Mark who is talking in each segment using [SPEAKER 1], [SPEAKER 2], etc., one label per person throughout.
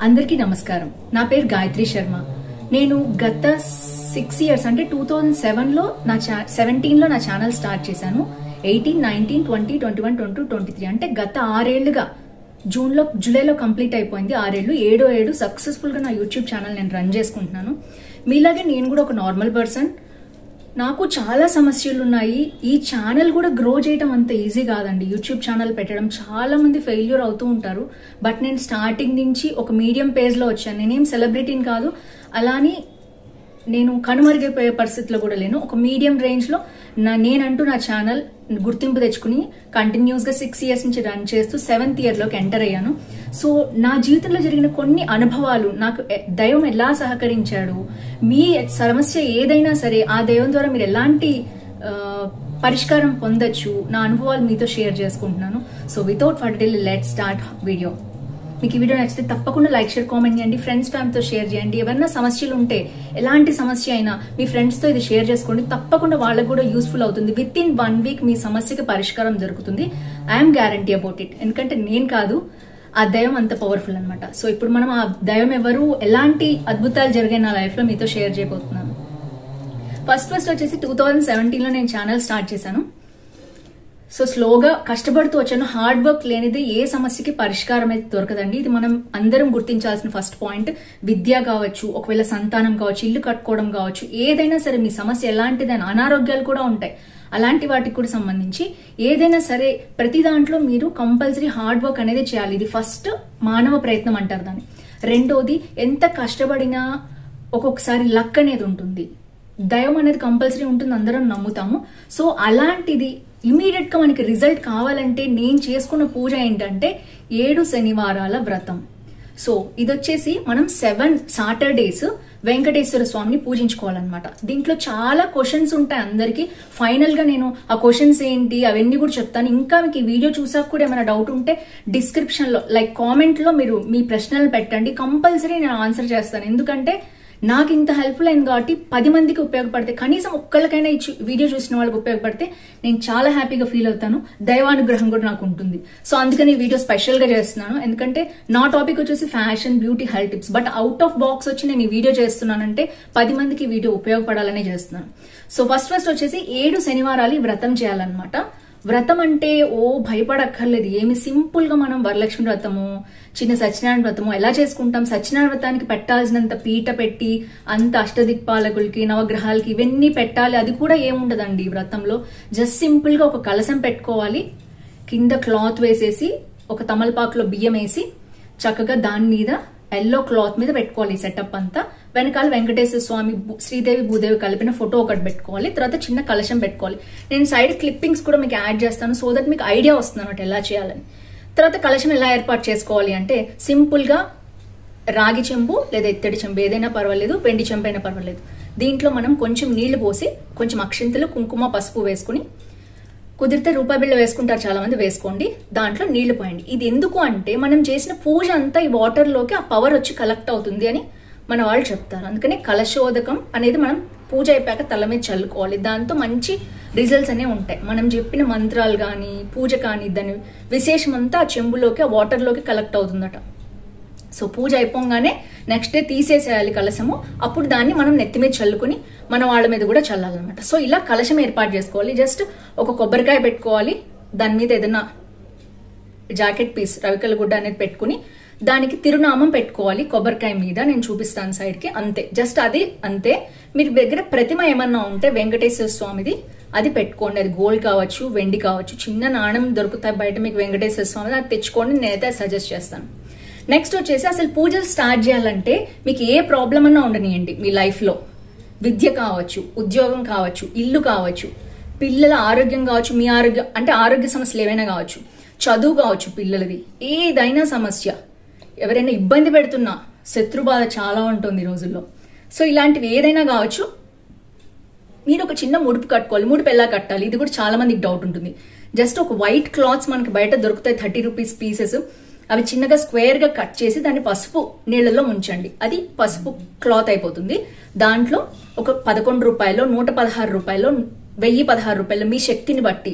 [SPEAKER 1] అందరికీ నమస్కారం నా పేరు గాయత్రి శర్మ నేను గత సిక్స్ ఇయర్స్ అంటే టూ థౌజండ్ సెవెన్లో నా ఛా సెవెంటీన్లో నా ఛానల్ స్టార్ట్ చేశాను eighteen nineteen twenty twenty one twenty twenty three అంటే గత ఆరేళ్లుగా జూన్లో జూలైలో కంప్లీట్ అయిపోయింది ఆరేళ్ళు ఏడో ఏడు సక్సెస్ఫుల్గా నా యూట్యూబ్ ఛానల్ నేను రన్ చేసుకుంటున్నాను మీలాగే నేను కూడా ఒక నార్మల్ పర్సన్ నాకు చాలా సమస్యలు ఉన్నాయి ఈ ఛానల్ కూడా గ్రో చేయడం అంత ఈజీ కాదండి యూట్యూబ్ ఛానల్ పెట్టడం చాలా మంది ఫెయిల్యూర్ అవుతూ ఉంటారు బట్ నేను స్టార్టింగ్ నుంచి ఒక మీడియం పేజ్లో వచ్చాను నేనేం సెలబ్రిటీని కాదు అలాని నేను కనుమరుగైపోయే పరిస్థితిలో కూడా లేను ఒక మీడియం రేంజ్లో నా నేనంటూ నా ఛానల్ గుర్తింపు తెచ్చుకుని కంటిన్యూస్గా సిక్స్ ఇయర్స్ నుంచి రన్ చేస్తూ సెవెంత్ ఇయర్లోకి ఎంటర్ అయ్యాను సో నా జీవితంలో జరిగిన కొన్ని అనుభవాలు నాకు ఎ- దైవం ఎలా సహకరించాడు మీ సమస్య ఏదైనా సరే ఆ దైవం ద్వారా మీరు ఎలాంటి ఆ, పరిష్కారం పొందొచ్చు నా అనుభవాలు మీతో షేర్ చేసుకుంటున్నాను so without for let start video మీకు ఈ వీడియో నచ్చితే తప్పకుండా లైక్ షేర్ కామెంట్ చేయండి ఫ్రెండ్స్ ఫ్యామిలీతో షేర్ చేయండి ఎవరైనా సమస్యలు ఉంటే ఎలాంటి సమస్య అయినా మీ ఫ్రెండ్స్తో ఇది షేర్ చేసుకోండి తప్పకుండా వాళ్ళకు కూడా యూస్ఫుల్ అవుతుంది విత్ ఇన్ వన్ వీక్ మీ సమస్యకి పరిష్కారం దొరుకుతుంది ఐఎమ్ గ్యారంటీ అబౌట్ ఇట్ ఎందుకంటే నేను కాదు ఆ దైవం అంత పవర్ఫుల్ అన్నమాట సో ఇప్పుడు మనం ఆ దైవం ఎవరు ఎలాంటి అద్భుతాలు జరిగాయి నా లైఫ్లో మీతో షేర్ చేయబోతున్నాను ఫస్ట్ ఫస్ట్ వచ్చేసి టూ థౌజండ్ సెవెంటీన్లో నేను ఛానల్ స్టార్ట్ చేశాను సో స్లోగా కష్టపడుతూ వచ్చాను హార్డ్ వర్క్ లేనిది ఏ సమస్యకి పరిష్కారం అయితే దొరకదండి ఇది మనం అందరం గుర్తించాల్సిన ఫస్ట్ పాయింట్ విద్య కావచ్చు ఒకవేళ సంతానం కావచ్చు ఇల్లు కట్టుకోవడం కావచ్చు ఏదైనా సరే మీ సమస్య ఎలాంటిదైనా అనారోగ్యాలు కూడా ఉంటాయి అలాంటి వాటికి కూడా సంబంధించి ఏదైనా సరే ప్రతి దాంట్లో మీరు కంపల్సరీ హార్డ్ వర్క్ అనేది చేయాలి ఇది ఫస్ట్ మానవ ప్రయత్నం అంటారు దాన్ని రెండోది ఎంత కష్టపడినా ఒక్కొక్కసారి లక్ అనేది ఉంటుంది దైవం అనేది కంపల్సరీ ఉంటుంది అందరం నమ్ముతాము సో అలాంటిది ఇమీడియట్ గా మనకి రిజల్ట్ కావాలంటే నేను చేసుకున్న పూజ ఏంటంటే ఏడు శనివారాల వ్రతం సో ఇది వచ్చేసి మనం సెవెన్ సాటర్డేస్ వెంకటేశ్వర స్వామిని పూజించుకోవాలన్నమాట దీంట్లో చాలా క్వశ్చన్స్ ఉంటాయి అందరికి ఫైనల్ గా నేను ఆ క్వశ్చన్స్ ఏంటి అవన్నీ కూడా చెప్తాను ఇంకా మీకు ఈ వీడియో చూసాక కూడా ఏమైనా డౌట్ ఉంటే డిస్క్రిప్షన్ లో లైక్ కామెంట్ లో మీరు మీ ప్రశ్నలు పెట్టండి కంపల్సరీ నేను ఆన్సర్ చేస్తాను ఎందుకంటే నాకు ఇంత హెల్ప్ఫుల్ అయింది కాబట్టి పది మందికి ఉపయోగపడితే కనీసం ఒక్కళ్ళకైనా ఈ చూ- వీడియో చూసిన వాళ్ళకి ఉపయోగపడితే నేను చాలా హ్యాపీగా ఫీల్ అవుతాను దైవానుగ్రహం కూడా నాకు ఉంటుంది సో అందుకని ఈ వీడియో స్పెషల్ గా చేస్తున్నాను ఎందుకంటే నా టాపిక్ వచ్చేసి fashion beauty health tips but out of box వచ్చి నేను ఈ వీడియో చేస్తున్నానంటే పది మందికి ఈ వీడియో ఉపయోగపడాలనే చేస్తున్నాను సో ఫస్ట్ ఫస్ట్ వచ్చేసి ఏడు శనివారాలు ఈ వ్రతం చేయాలన్నమాట వ్రతం అంటే ఓ భయపడక్కర్లేదు ఏమి సింపుల్ గా మనం వరలక్ష్మి వ్రతము చిన్న సత్యనారాయణ వ్రతము ఎలా చేసుకుంటాం సత్యనారాయణ వ్రతానికి పెట్టాల్సినంత పీట పెట్టి అంత అష్టదిక్పాలకులకి నవగ్రహాలకి ఇవన్నీ పెట్టాలి అది కూడా ఏముండదండి ఈ వ్రతంలో జస్ట్ సింపుల్ గా ఒక కలసం పెట్టుకోవాలి కింద క్లాత్ వేసేసి ఒక తమలపాకులో బియ్యం వేసి చక్కగా దాని మీద ఎల్లో క్లాత్ మీద పెట్టుకోవాలి ఈ సెటప్ అంతా వెనకాల వెంకటేశ్వర స్వామి భూ- శ్రీదేవి భూదేవి కలిపిన ఫోటో ఒకటి పెట్టుకోవాలి తర్వాత చిన్న కలశం పెట్టుకోవాలి నేను సైడ్ క్లిప్పింగ్స్ కూడా మీకు యాడ్ చేస్తాను సో దట్ మీకు ఐడియా వస్తుంది అన్నమాట ఎలా చేయాలని తర్వాత కలశం ఎలా ఏర్పాటు చేసుకోవాలి అంటే సింపుల్ గా రాగి చెంబు లేదా ఇత్తడి చెంబు ఏదైనా పర్వాలేదు వెండి చెంబు అయినా పర్వాలేదు దీంట్లో మనం కొంచెం నీళ్లు పోసి కొంచెం అక్షింతలు కుంకుమ పసుపు వేసుకుని కుదిరితే రూపాయి బిళ్ళ వేసుకుంటారు చాలా మంది వేసుకోండి దాంట్లో నీళ్లు పోయండి ఇది ఎందుకు అంటే మనం చేసిన పూజ అంతా ఈ వాటర్ లోకి ఆ పవర్ వచ్చి కలెక్ట్ అవుతుంది అని మన వాళ్ళు చెప్తారు అందుకని కలశోదకం అనేది మనం పూజ అయిపోయాక తల మీద చల్లుకోవాలి దాంతో మంచి రిజల్ట్స్ అనేవి ఉంటాయి మనం చెప్పిన మంత్రాలు కానీ పూజ కానీ దాని విశేషం అంతా ఆ చెంబులోకి ఆ వాటర్లోకి కలెక్ట్ అవుతుందట సో పూజ అయిపోగానే నెక్స్ట్ డే తీసేసేయాలి కలశము అప్పుడు దాన్ని మనం నెత్తి మీద చల్లుకుని మన వాళ్ళ మీద కూడా చల్లాలన్నమాట సో ఇలా కలశం ఏర్పాటు చేసుకోవాలి జస్ట్ ఒక కొబ్బరికాయ పెట్టుకోవాలి దాని మీద ఏదైనా జాకెట్ పీస్ రవికల గుడ్డ అనేది పెట్టుకుని దానికి తిరునామం పెట్టుకోవాలి కొబ్బరికాయ మీద నేను చూపిస్తాను సైడ్ కి అంతే జస్ట్ అది అంతే మీరు దగ్గర ప్రతిమ ఏమన్నా ఉంటే వెంకటేశ్వర స్వామిది అది పెట్టుకోండి అది గోల్డ్ కావచ్చు వెండి కావచ్చు చిన్న నాణం దొరుకుతాయి బయట మీకు వెంకటేశ్వర స్వామి అది తెచ్చుకోండి నేనైతే సజెస్ట్ చేస్తాను నెక్స్ట్ వచ్చేసి అసలు పూజలు స్టార్ట్ చేయాలంటే మీకు ఏ ప్రాబ్లం అన్నా ఉండనియండి మీ లైఫ్ లో విద్య కావచ్చు ఉద్యోగం కావచ్చు ఇల్లు కావచ్చు పిల్లల ఆరోగ్యం కావచ్చు మీ ఆరోగ్యం అంటే ఆరోగ్య సమస్యలు ఏవైనా కావచ్చు చదువు కావచ్చు పిల్లలది ఏదైనా సమస్య ఎవరైనా ఇబ్బంది పెడుతున్నా శత్రు బాధ చాలా ఉంటుంది ఈ రోజుల్లో సో ఇలాంటివి ఏదైనా కావచ్చు మీరు ఒక చిన్న ముడుపు కట్టుకోవాలి ముడుపు ఎలా కట్టాలి ఇది కూడా చాలా మందికి డౌట్ ఉంటుంది జస్ట్ ఒక వైట్ క్లాత్స్ మనకి బయట దొరుకుతాయి థర్టీ రూపీస్ పీసెస్ అవి చిన్నగా స్క్వేర్ గా కట్ చేసి దాన్ని పసుపు నీళ్ళలో ముంచండి అది పసుపు క్లాత్ అయిపోతుంది దాంట్లో ఒక పదకొండు రూపాయలు నూట పదహారు రూపాయలు వెయ్యి పదహారు రూపాయలు మీ శక్తిని బట్టి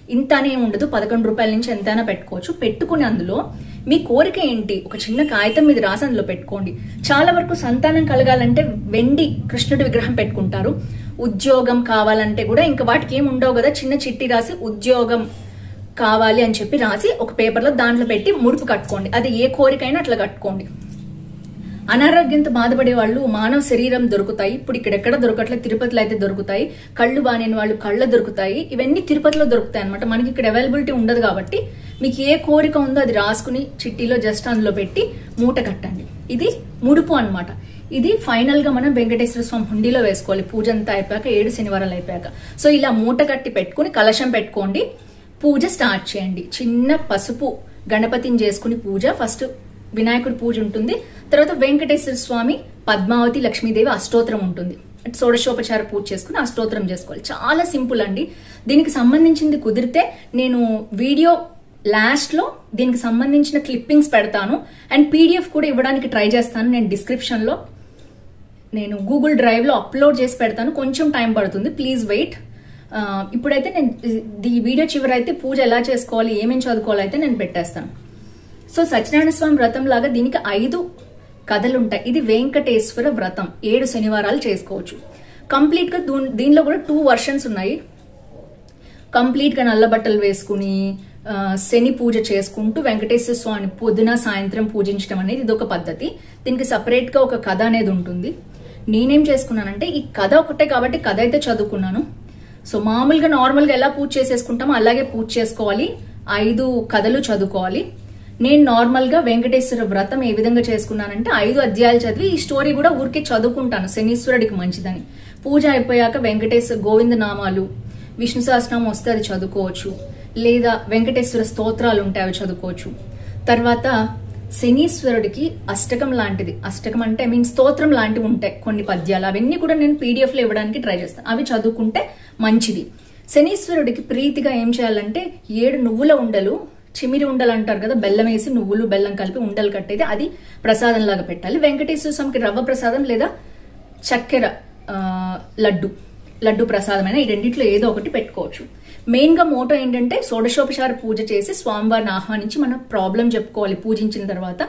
[SPEAKER 1] ఇంత అనే ఉండదు పదకొండు రూపాయల నుంచి ఎంతైనా పెట్టుకోవచ్చు పెట్టుకుని అందులో మీ కోరిక ఏంటి ఒక చిన్న కాగితం మీద రాసి అందులో పెట్టుకోండి చాలా వరకు సంతానం కలగాలంటే వెండి కృష్ణుడి విగ్రహం పెట్టుకుంటారు ఉద్యోగం కావాలంటే కూడా ఇంకా వాటికి ఏమి ఉండవు కదా చిన్న చిట్టి రాసి ఉద్యోగం కావాలి అని చెప్పి రాసి ఒక పేపర్లో దాంట్లో పెట్టి ముడుపు కట్టుకోండి అది ఏ కోరికైనా అట్లా కట్టుకోండి అనారోగ్యంతో బాధపడే వాళ్ళు మానవ శరీరం దొరుకుతాయి ఇప్పుడు ఇక్కడెక్కడ దొరకట్లేదు తిరుపతిలో అయితే దొరుకుతాయి కళ్ళు బానేని వాళ్ళు కళ్ళ దొరుకుతాయి ఇవన్నీ తిరుపతిలో దొరుకుతాయి అనమాట మనకి ఇక్కడ అవైలబిలిటీ ఉండదు కాబట్టి మీకు ఏ కోరిక ఉందో అది రాసుకుని చిట్టీలో జస్ట్ అందులో పెట్టి మూట కట్టండి ఇది ముడుపు అన్నమాట ఇది ఫైనల్ గా మనం వెంకటేశ్వర స్వామి హుండీలో వేసుకోవాలి పూజ అంతా అయిపోయాక ఏడు శనివారాలు అయిపోయాక సో ఇలా మూట కట్టి పెట్టుకుని కలశం పెట్టుకోండి పూజ స్టార్ట్ చేయండి చిన్న పసుపు గణపతిని చేసుకుని పూజ ఫస్ట్ వినాయకుడి పూజ ఉంటుంది తర్వాత వెంకటేశ్వర స్వామి పద్మావతి లక్ష్మీదేవి అష్టోత్తరం ఉంటుంది షోడశోపచార పూజ చేసుకుని అష్టోత్తరం చేసుకోవాలి చాలా సింపుల్ అండి దీనికి సంబంధించింది కుదిరితే నేను వీడియో లాస్ట్ లో దీనికి సంబంధించిన క్లిప్పింగ్స్ పెడతాను అండ్ పీడిఎఫ్ కూడా ఇవ్వడానికి ట్రై చేస్తాను నేను డిస్క్రిప్షన్ లో నేను గూగుల్ డ్రైవ్ లో అప్లోడ్ చేసి పెడతాను కొంచెం టైం పడుతుంది ప్లీజ్ వెయిట్ ఇప్పుడైతే నేను ఈ వీడియో చివరి అయితే పూజ ఎలా చేసుకోవాలి ఏమేమి చదువుకోవాలి అయితే నేను పెట్టేస్తాను సో సత్యనారాయణ స్వామి వ్రతం లాగా దీనికి ఐదు కథలు ఉంటాయి ఇది వెంకటేశ్వర వ్రతం ఏడు శనివారాలు చేసుకోవచ్చు కంప్లీట్ గా దూ- దీనిలో కూడా టూ వర్షన్స్ ఉన్నాయి కంప్లీట్ గా నల్ల బట్టలు వేసుకుని ఆ, శని పూజ చేసుకుంటూ వెంకటేశ్వర స్వామిని పొద్దున సాయంత్రం పూజించడం అనేది ఇది ఒక పద్ధతి దీనికి సపరేట్ గా ఒక కథ అనేది ఉంటుంది నేనేం చేసుకున్నానంటే ఈ కథ ఒకటే కాబట్టి కథ అయితే చదువుకున్నాను సో మామూలుగా నార్మల్ గా ఎలా పూజ చేసేసుకుంటామో అలాగే పూజ చేసుకోవాలి ఐదు కథలు చదువుకోవాలి నేను నార్మల్ గా వెంకటేశ్వర వ్రతం ఏ విధంగా చేసుకున్నానంటే ఐదు అధ్యాయాలు చదివి ఈ స్టోరీ కూడా ఊరికే చదువుకుంటాను శనీశ్వరుడికి మంచిదని పూజ అయిపోయాక వెంకటేశ్వర గోవింద నామాలు విష్ణు సహస్రనామం వస్తే అది చదువుకోవచ్చు లేదా వెంకటేశ్వర స్తోత్రాలు ఉంటాయి అవి చదువుకోవచ్చు తర్వాత శనీశ్వరుడికి అష్టకం లాంటిది అష్టకం అంటే ఐ మీన్ స్తోత్రం లాంటివి ఉంటాయి కొన్ని పద్యాలు అవన్నీ కూడా నేను పీడిఎఫ్ లో ఇవ్వడానికి ట్రై చేస్తాను అవి చదువుకుంటే మంచిది శనీశ్వరుడికి ప్రీతిగా ఏం చేయాలంటే ఏడు నువ్వుల ఉండలు చిమిరి ఉండలు అంటారు కదా బెల్లం వేసి నువ్వులు బెల్లం కలిపి ఉండలు కట్టేది అది ప్రసాదం లాగా పెట్టాలి వెంకటేశ్వర స్వామికి రవ్వ ప్రసాదం లేదా చక్కెర ఆ, లడ్డు లడ్డు ప్రసాదమైన ఈ రెండిట్లో ఏదో ఒకటి పెట్టుకోవచ్చు మెయిన్ గా మోటో ఏంటంటే షోడశోపచార పూజ చేసి స్వామివారిని ఆహ్వానించి మన ప్రాబ్లం చెప్పుకోవాలి పూజించిన తర్వాత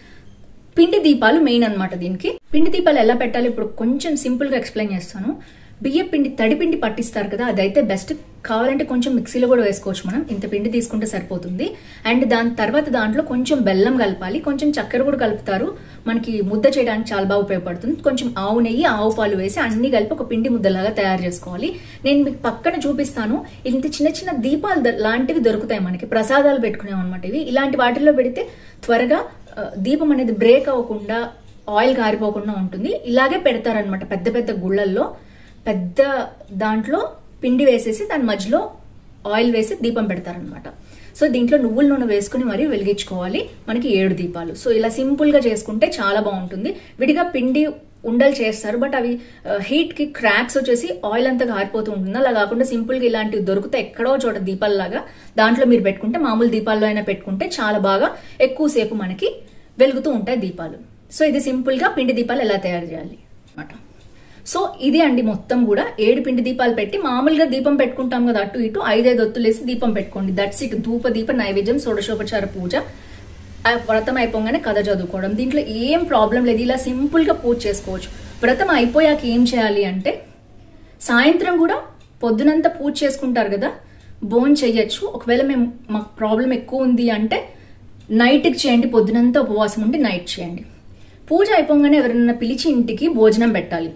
[SPEAKER 1] పిండి దీపాలు మెయిన్ అన్నమాట దీనికి పిండి దీపాలు ఎలా పెట్టాలి ఇప్పుడు కొంచెం సింపుల్ గా ఎక్స్ప్లెయిన్ చేస్తాను బియ్య పిండి తడి పిండి పట్టిస్తారు కదా అదైతే బెస్ట్ కావాలంటే కొంచెం మిక్సీలో కూడా వేసుకోవచ్చు మనం ఇంత పిండి తీసుకుంటే సరిపోతుంది అండ్ దాని తర్వాత దాంట్లో కొంచెం బెల్లం కలపాలి కొంచెం చక్కెర కూడా కలుపుతారు మనకి ముద్ద చేయడానికి చాలా బాగా ఉపయోగపడుతుంది కొంచెం ఆవు నెయ్యి ఆవు పాలు వేసి అన్ని కలిపి ఒక పిండి ముద్దలాగా తయారు చేసుకోవాలి నేను మీకు పక్కన చూపిస్తాను ఇంత చిన్న చిన్న దీపాలు ద- లాంటివి దొరుకుతాయి మనకి ప్రసాదాలు పెట్టుకునేవి అనమాట ఇవి ఇలాంటి వాటిల్లో పెడితే త్వరగా ఆ, దీపం అనేది బ్రేక్ అవ్వకుండా ఆయిల్ కారిపోకుండా ఉంటుంది ఇలాగే పెడతారనమాట పెద్ద పెద్ద గుళ్ళల్లో పెద్ద దాంట్లో పిండి వేసేసి దాని మధ్యలో ఆయిల్ వేసి దీపం పెడతారనమాట సో దీంట్లో నువ్వుల నూనె వేసుకుని మరీ వెలిగించుకోవాలి మనకి ఏడు దీపాలు సో ఇలా సింపుల్ గా చేసుకుంటే చాలా బాగుంటుంది విడిగా పిండి ఉండలు చేస్తారు బట్ అవి హీట్ కి క్రాక్స్ వచ్చేసి ఆయిల్ అంతా కారిపోతూ ఉంటుంది అలా కాకుండా సింపుల్ గా ఇలాంటివి దొరికితే ఎక్కడో చోట దీపాల్లాగా దాంట్లో మీరు పెట్టుకుంటే మామూలు దీపాల్లో అయినా పెట్టుకుంటే చాలా బాగా ఎక్కువసేపు మనకి వెలుగుతూ ఉంటాయి దీపాలు సో ఇది సింపుల్ గా పిండి దీపాలు ఎలా తయారు చేయాలి అన్నమాట సో ఇది అండి మొత్తం కూడా ఏడు పిండి దీపాలు పెట్టి మామూలుగా దీపం పెట్టుకుంటాం కదా అటు ఇటు ఐదైదు ఒత్తులేసి దీపం పెట్టుకోండి దట్స్ ఇట్ ధూప దీప నైవేద్యం షోడశోపచార పూజ ఆ వ్రతం అయిపోగానే కథ చదువుకోవడం దీంట్లో ఏం ప్రాబ్లం లేదు ఇలా సింపుల్ గా పూజ చేసుకోవచ్చు వ్రతం అయిపోయాక ఏం చేయాలి అంటే సాయంత్రం కూడా పొద్దునంతా పూజ చేసుకుంటారు కదా బోన్ చెయ్యొచ్చు ఒకవేళ మేము మాకు ప్రాబ్లం ఎక్కువ ఉంది అంటే నైట్కి చేయండి పొద్దునంతా ఉపవాసం ఉండి నైట్ చేయండి పూజ అయిపోగానే ఎవరైనా పిలిచి ఇంటికి భోజనం పెట్టాలి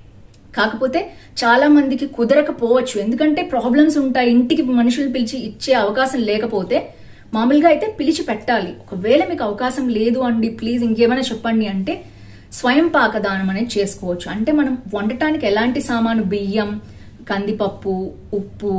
[SPEAKER 1] కాకపోతే చాలా మందికి కుదరకపోవచ్చు ఎందుకంటే ప్రాబ్లమ్స్ ఉంటాయి ఇంటికి మనుషులు పిలిచి ఇచ్చే అవకాశం లేకపోతే మామూలుగా అయితే పిలిచి పెట్టాలి ఒకవేళ మీకు అవకాశం లేదు అండి ప్లీజ్ ఇంకేమైనా చెప్పండి అంటే స్వయం పాకదానం అనేది చేసుకోవచ్చు అంటే మనం వండటానికి ఎలాంటి సామాను బియ్యం కందిపప్పు ఉప్పు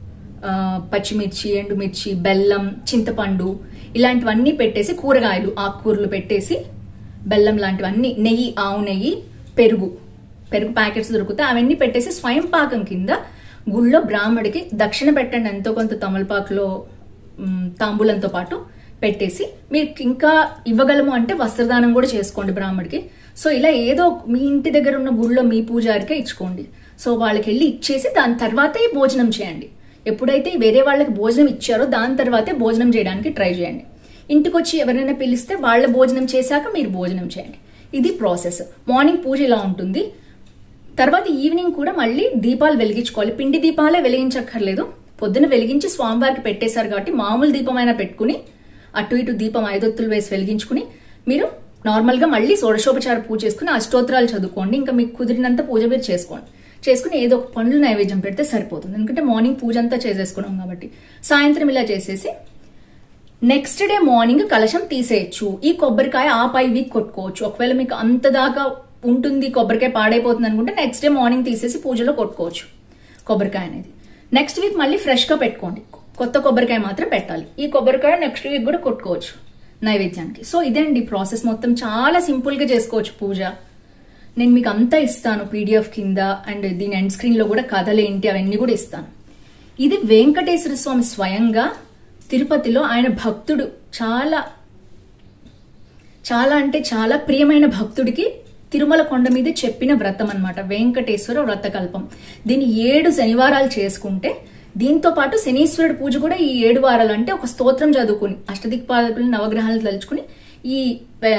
[SPEAKER 1] ఆ, పచ్చిమిర్చి ఎండుమిర్చి బెల్లం చింతపండు ఇలాంటివన్నీ పెట్టేసి కూరగాయలు ఆకుకూరలు పెట్టేసి బెల్లం లాంటివన్నీ నెయ్యి ఆవు నెయ్యి పెరుగు పెరుగు ప్యాకెట్స్ దొరుకుతాయి అవన్నీ పెట్టేసి స్వయం పాకం కింద గుళ్ళో బ్రాహ్మడికి దక్షిణ పెట్టండి ఎంతో కొంత తమలపాకులో మ్, తాంబూలంతో పాటు పెట్టేసి మీకు ఇంకా ఇవ్వగలము అంటే వస్త్రదానం కూడా చేసుకోండి బ్రాహ్మడికి సో ఇలా ఏదో మీ ఇంటి దగ్గర ఉన్న గుళ్ళో మీ పూజారికే ఇచ్చుకోండి సో వాళ్ళకి వెళ్ళి ఇచ్చేసి దాని తర్వాతే భోజనం చేయండి ఎప్పుడైతే వేరే వాళ్ళకి భోజనం ఇచ్చారో దాని తర్వాతే భోజనం చేయడానికి ట్రై చేయండి ఇంటికి వచ్చి ఎవరైనా పిలిస్తే వాళ్ళ భోజనం చేశాక మీరు భోజనం చేయండి ఇది ప్రాసెస్ మార్నింగ్ పూజ ఇలా ఉంటుంది తర్వాత ఈవినింగ్ కూడా మళ్ళీ దీపాలు వెలిగించుకోవాలి పిండి దీపాలే వెలిగించక్కర్లేదు పొద్దున వెలిగించి స్వామివారికి పెట్టేశారు కాబట్టి మామూలు దీపమైనా పెట్టుకుని అటు ఇటు దీపం ఐదొత్తులు వేసి వెలిగించుకుని మీరు నార్మల్గా మళ్ళీ షోడశోపచార పూజ చేసుకుని అష్టోత్తరాలు చదువుకోండి ఇంకా మీకు కుదిరినంత పూజ మీరు చేసుకోండి చేసుకుని ఏదో ఒక పండ్లు నైవేద్యం పెడితే సరిపోతుంది ఎందుకంటే మార్నింగ్ పూజ అంతా చేసేసుకున్నాం కాబట్టి సాయంత్రం ఇలా చేసేసి నెక్స్ట్ డే మార్నింగ్ కలశం తీసేయచ్చు ఈ కొబ్బరికాయ ఆ పై వీక్ కొట్టుకోవచ్చు ఒకవేళ మీకు అంత దాకా ఉంటుంది కొబ్బరికాయ పాడైపోతుంది అనుకుంటే నెక్స్ట్ డే మార్నింగ్ తీసేసి పూజలో కొట్టుకోవచ్చు కొబ్బరికాయ అనేది నెక్స్ట్ వీక్ మళ్ళీ ఫ్రెష్ గా పెట్టుకోండి కొత్త కొబ్బరికాయ మాత్రం పెట్టాలి ఈ కొబ్బరికాయ నెక్స్ట్ వీక్ కూడా కొట్టుకోవచ్చు నైవేద్యానికి సో ఇదే అండి ప్రాసెస్ మొత్తం చాలా సింపుల్ గా చేసుకోవచ్చు పూజ నేను మీకు అంతా ఇస్తాను పీడిఎఫ్ కింద అండ్ దీని ఎండ్ స్క్రీన్ లో కూడా కథలు ఏంటి అవన్నీ కూడా ఇస్తాను ఇది వెంకటేశ్వర స్వామి స్వయంగా తిరుపతిలో ఆయన భక్తుడు చాలా చాలా అంటే చాలా ప్రియమైన భక్తుడికి తిరుమల కొండ మీద చెప్పిన వ్రతం అన్నమాట వెంకటేశ్వర వ్రతకల్పం దీన్ని ఏడు శనివారాలు చేసుకుంటే దీంతో పాటు శనీశ్వరుడు పూజ కూడా ఈ ఏడు వారాలు అంటే ఒక స్తోత్రం చదువుకుని అష్టదిక్పాదకులు నవగ్రహాలను తలుచుకుని ఈ ఆ,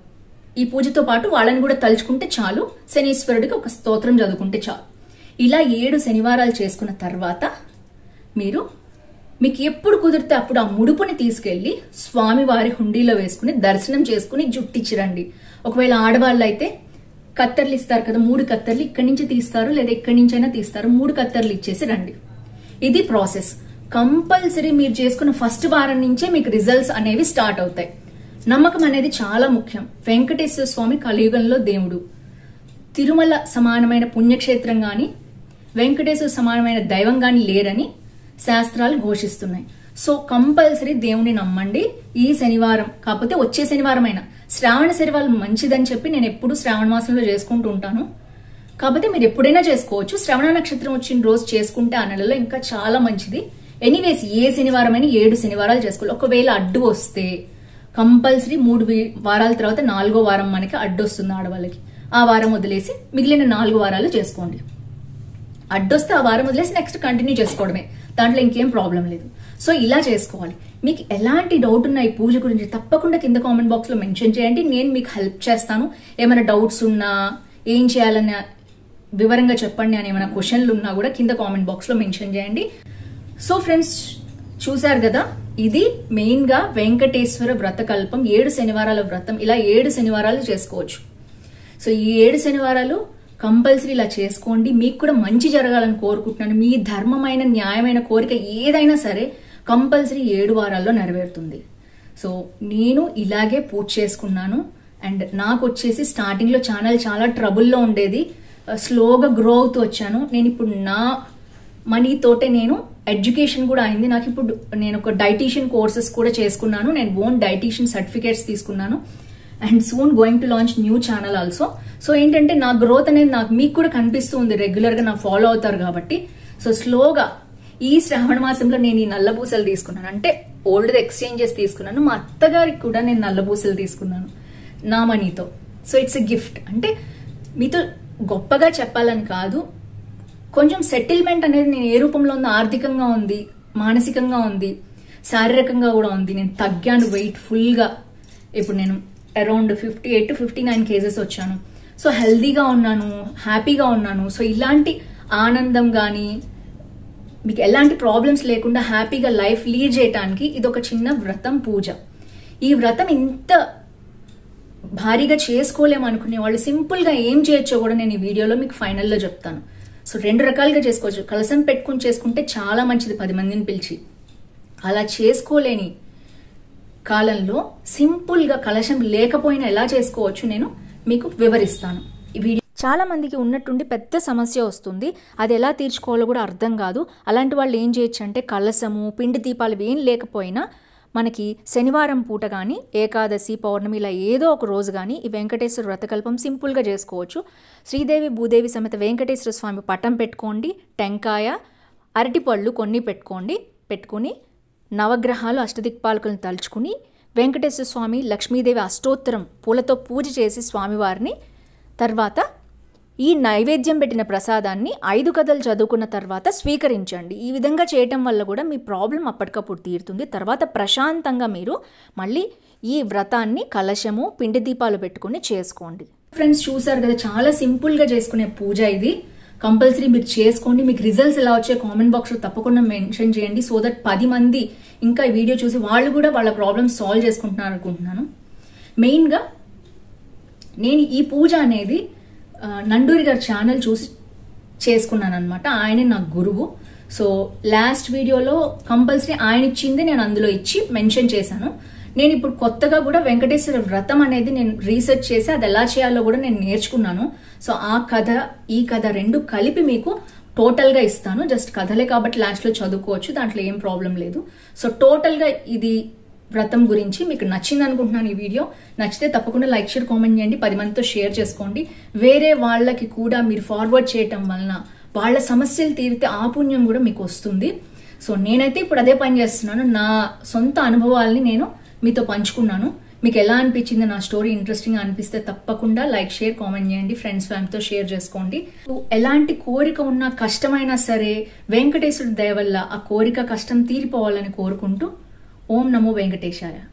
[SPEAKER 1] ఈ పూజతో పాటు వాళ్ళని కూడా తలుచుకుంటే చాలు శనీశ్వరుడికి ఒక స్తోత్రం చదువుకుంటే చాలు ఇలా ఏడు శనివారాలు చేసుకున్న తర్వాత మీరు మీకు ఎప్పుడు కుదిరితే అప్పుడు ఆ ముడుపుని తీసుకెళ్లి స్వామివారి హుండీలో వేసుకుని దర్శనం చేసుకుని జుట్టిచ్చిరండి ఒకవేళ ఆడవాళ్ళు అయితే కత్తర్లు ఇస్తారు కదా మూడు కత్తర్లు ఇక్కడి నుంచి తీస్తారు లేదా ఇక్కడి నుంచైనా తీస్తారు మూడు కత్తర్లు ఇచ్చేసి రండి ఇది ప్రాసెస్ కంపల్సరీ మీరు చేసుకున్న ఫస్ట్ వారం నుంచే మీకు రిజల్ట్స్ అనేవి స్టార్ట్ అవుతాయి నమ్మకం అనేది చాలా ముఖ్యం వెంకటేశ్వర స్వామి కలియుగంలో దేవుడు తిరుమల సమానమైన పుణ్యక్షేత్రం గాని వెంకటేశ్వర సమానమైన దైవం గాని లేరని శాస్త్రాలు ఘోషిస్తున్నాయి సో కంపల్సరీ దేవుని నమ్మండి ఈ శనివారం కాకపోతే వచ్చే శనివారం అయినా శ్రావణ శనివారం మంచిదని చెప్పి నేను ఎప్పుడు శ్రావణ మాసంలో చేసుకుంటూ ఉంటాను కాకపోతే మీరు ఎప్పుడైనా చేసుకోవచ్చు శ్రవణ నక్షత్రం వచ్చిన రోజు చేసుకుంటే ఆ నెలలో ఇంకా చాలా మంచిది ఎనీవేస్ ఏ శనివారం అయినా ఏడు శనివారాలు చేసుకోవాలి ఒకవేళ అడ్డు వస్తే కంపల్సరీ మూడు వీ- వారాల తర్వాత నాలుగో వారం మనకి అడ్డు వస్తుంది ఆడవాళ్ళకి ఆ వారం వదిలేసి మిగిలిన నాలుగు వారాలు చేసుకోండి అడ్డొస్తే ఆ వారం వదిలేసి నెక్స్ట్ కంటిన్యూ చేసుకోవడమే దాంట్లో ఇంకేం ప్రాబ్లం లేదు సో ఇలా చేసుకోవాలి మీకు ఎలాంటి డౌట్ ఉన్న ఈ పూజ గురించి తప్పకుండా కింద కామెంట్ బాక్స్ లో మెన్షన్ చేయండి నేను మీకు హెల్ప్ చేస్తాను ఏమైనా డౌట్స్ ఉన్నా ఏం చేయాలన్న వివరంగా చెప్పండి అని ఏమైనా క్వశ్చన్లు ఉన్నా కూడా కింద కామెంట్ బాక్స్ లో మెన్షన్ చేయండి సో ఫ్రెండ్స్ చూశారు కదా ఇది మెయిన్ గా వెంకటేశ్వర వ్రతకల్పం ఏడు శనివారాల వ్రతం ఇలా ఏడు శనివారాలు చేసుకోవచ్చు సో ఈ ఏడు శనివారాలు కంపల్సరీ ఇలా చేసుకోండి మీకు కూడా మంచి జరగాలని కోరుకుంటున్నాను మీ ధర్మమైన న్యాయమైన కోరిక ఏదైనా సరే కంపల్సరీ ఏడు వారాల్లో నెరవేరుతుంది సో నేను ఇలాగే పూజ చేసుకున్నాను అండ్ నాకు వచ్చేసి స్టార్టింగ్ లో ఛానల్ చాలా ట్రబుల్లో ఉండేది స్లోగా గ్రో అవుతూ వచ్చాను నేను ఇప్పుడు నా మనీ తోటే నేను ఎడ్యుకేషన్ కూడా అయింది నాకు ఇప్పుడు నేను ఒక డైటీషియన్ కోర్సెస్ కూడా చేసుకున్నాను నేను ఓన్ డైటీషియన్ సర్టిఫికేట్స్ తీసుకున్నాను and soon going to launch new channel also so ఏంటంటే నా గ్రోత్ అనేది నాకు మీకు కూడా కనిపిస్తూ ఉంది రెగ్యులర్ గా నా ఫాలో అవుతారు కాబట్టి సో స్లోగా ఈ శ్రావణ మాసంలో నేను ఈ నల్ల పూసలు తీసుకున్నాను అంటే ఓల్డ్ ఎక్స్చేంజ్ చేసి తీసుకున్నాను మా అత్తగారికి కూడా నేను నల్ల పూసలు తీసుకున్నాను నా మనీతో సో ఇట్స్ ఎ గిఫ్ట్ అంటే మీతో గొప్పగా చెప్పాలని కాదు కొంచెం సెటిల్మెంట్ అనేది నేను ఏ రూపంలో ఉందో ఆర్థికంగా ఉంది మానసికంగా ఉంది శారీరకంగా కూడా ఉంది నేను తగ్గాను వెయిట్ ఫుల్గా ఇప్పుడు నేను around fifty eight to fifty nine kgs వచ్చాను సో హెల్దీగా ఉన్నాను హ్యాపీగా ఉన్నాను సో ఇలాంటి ఆనందం కానీ మీకు ఎలాంటి ప్రాబ్లమ్స్ లేకుండా హ్యాపీగా లైఫ్ లీడ్ చేయడానికి ఇది ఒక చిన్న వ్రతం పూజ ఈ వ్రతం ఇంత భారీగా చేసుకోలేము అనుకునే వాళ్ళు సింపుల్ గా ఏం చేయొచ్చో కూడా నేను ఈ వీడియోలో మీకు ఫైనల్లో చెప్తాను సో రెండు రకాలుగా చేసుకోవచ్చు కలసం పెట్టుకుని చేసుకుంటే చాలా మంచిది పది మందిని పిలిచి అలా చేసుకోలేని కాలంలో సింపుల్ గా కలశం లేకపోయినా ఎలా చేసుకోవచ్చు నేను మీకు వివరిస్తాను ఈ వీడియో
[SPEAKER 2] చాలా మందికి ఉన్నట్టుండి పెద్ద సమస్య వస్తుంది అది ఎలా తీర్చుకోవాలో కూడా అర్థం కాదు అలాంటి వాళ్ళు ఏం చేయొచ్చు అంటే కలసము పిండి దీపాలు ఏం లేకపోయినా మనకి శనివారం పూట కానీ ఏకాదశి పౌర్ణమి ఇలా ఏదో ఒక రోజు కానీ ఈ వెంకటేశ్వర వ్రతకల్పం సింపుల్గా చేసుకోవచ్చు శ్రీదేవి భూదేవి సమేత వెంకటేశ్వర స్వామి పటం పెట్టుకోండి టెంకాయ అరటిపళ్ళు కొన్ని పెట్టుకోండి పెట్టుకుని నవగ్రహాలు అష్టదిక్పాలకులను తలుచుకుని వెంకటేశ్వర స్వామి లక్ష్మీదేవి అష్టోత్తరం పూలతో పూజ చేసి స్వామివారిని తర్వాత ఈ నైవేద్యం పెట్టిన ప్రసాదాన్ని ఐదు కథలు చదువుకున్న తర్వాత స్వీకరించండి ఈ విధంగా చేయటం వల్ల కూడా మీ ప్రాబ్లం అప్పటికప్పుడు తీరుతుంది తర్వాత ప్రశాంతంగా మీరు మళ్ళీ ఈ వ్రతాన్ని కలశము పిండి దీపాలు పెట్టుకుని చేసుకోండి
[SPEAKER 1] ఫ్రెండ్స్ చూసారు కదా చాలా సింపుల్ గా చేసుకునే పూజ ఇది కంపల్సరీ మీరు చేసుకోండి మీకు రిజల్ట్స్ ఎలా వచ్చే కామెంట్ బాక్స్ లో తప్పకుండా మెన్షన్ చేయండి సో దట్ పది మంది ఇంకా ఈ వీడియో చూసి వాళ్ళు కూడా వాళ్ళ ప్రాబ్లమ్స్ సాల్వ్ చేసుకుంటున్నారు అనుకుంటున్నాను మెయిన్ గా నేను ఈ పూజ అనేది ఆ, నండూరి గారి ఛానల్ చూసి చేసుకున్నాను అనమాట ఆయనే నా గురువు సో లాస్ట్ వీడియోలో కంపల్సరీ ఆయన ఇచ్చింది నేను అందులో ఇచ్చి మెన్షన్ చేశాను నేను ఇప్పుడు కొత్తగా కూడా వెంకటేశ్వర వ్రతం అనేది నేను రీసెర్చ్ చేసి అది ఎలా చేయాలో కూడా నేను నేర్చుకున్నాను సో ఆ కథ ఈ కథ రెండు కలిపి మీకు టోటల్ గా ఇస్తాను జస్ట్ కథలే కాబట్టి లాస్ట్ లో చదువుకోవచ్చు దాంట్లో ఏం ప్రాబ్లం లేదు సో టోటల్ గా ఇది వ్రతం గురించి మీకు నచ్చింది అనుకుంటున్నాను ఈ వీడియో నచ్చితే తప్పకుండా లైక్ షేర్ కామెంట్ చేయండి పది మందితో షేర్ చేసుకోండి వేరే వాళ్ళకి కూడా మీరు ఫార్వర్డ్ చేయటం వలన వాళ్ళ సమస్యలు తీరితే ఆ పుణ్యం కూడా మీకు వస్తుంది సో నేనైతే ఇప్పుడు అదే పని చేస్తున్నాను నా సొంత అనుభవాల్ని నేను మీతో పంచుకున్నాను మీకు ఎలా అనిపించింది నా స్టోరీ ఇంట్రెస్టింగ్ అనిపిస్తే తప్పకుండా లైక్ షేర్ కామెంట్ చేయండి ఫ్రెండ్స్ ఫ్యామిలీతో షేర్ చేసుకోండి ఎలాంటి కోరిక ఉన్నా కష్టమైనా సరే వెంకటేశ్వరుడి దయ వల్ల ఆ కోరిక కష్టం తీరిపోవాలని కోరుకుంటూ ఓం నమో వెంకటేశాయ